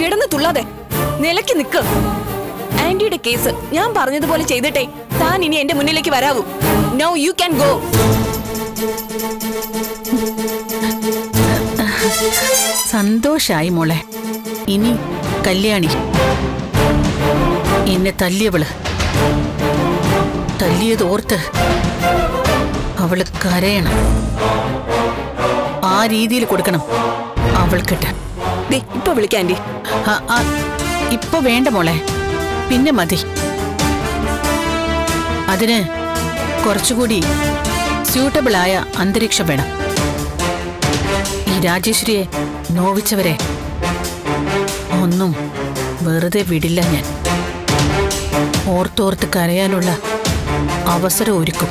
കിടന്ന് തുള്ളാതെ നിലയ്ക്ക് നിക്ക് ആന്റിയുടെ കേസ് ഞാൻ പറഞ്ഞതുപോലെ ചെയ്തിട്ടേ താൻ ഇനി എന്റെ മുന്നിലേക്ക് വരാവൂ നൗ യു ക്യാൻ ഗോ സന്തോഷായി മോളെ ഇനി കല്യാണി എന്നെ തല്ലിയവള് തല്ലിയത് ഓർത്ത് അവള് കരയണം ആ രീതിയിൽ കൊടുക്കണം അവൾക്കിട്ട് ദേ ഇപ്പൊ വിളിക്കാം ആന്റി ആ, ആ, ഇപ്പൊ വേണ്ട മോളെ പിന്നെ മതി അതിന് കുറച്ചുകൂടി സ്യൂട്ടബിൾ ആയ അന്തരീക്ഷം വേണം ഈ രാജേശ്വരിയെ നോവിച്ചവരെ ഒന്നും വെറുതെ വിടില്ല ഞാൻ ഓർത്തോർത്ത് കരയാനുള്ള അവസരം ഒരുക്കും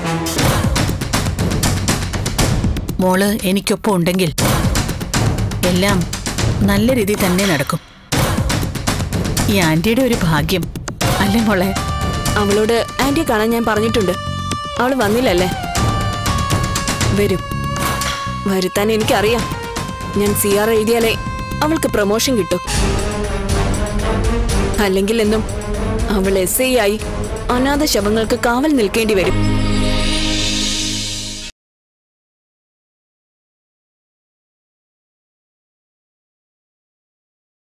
മോള് എനിക്കൊപ്പം ഉണ്ടെങ്കിൽ എല്ലാം നല്ല രീതിയിൽ തന്നെ നടക്കും ഈ ആന്റിയുടെ ഒരു ഭാഗ്യം അല്ലേ മോളെ അവളോട് ആന്റിയെ കാണാൻ ഞാൻ പറഞ്ഞിട്ടുണ്ട് അവള് വന്നില്ലല്ലേ വരും വരുത്താൻ എനിക്കറിയാം ഞാൻ സി ആർ എഴുതിയാലേ അവൾക്ക് പ്രൊമോഷൻ കിട്ടും അല്ലെങ്കിൽ എന്നും അവൾ എസ് ഐ ആയി അനാഥ ശവങ്ങൾക്ക് കാവൽ നിൽക്കേണ്ടി വരും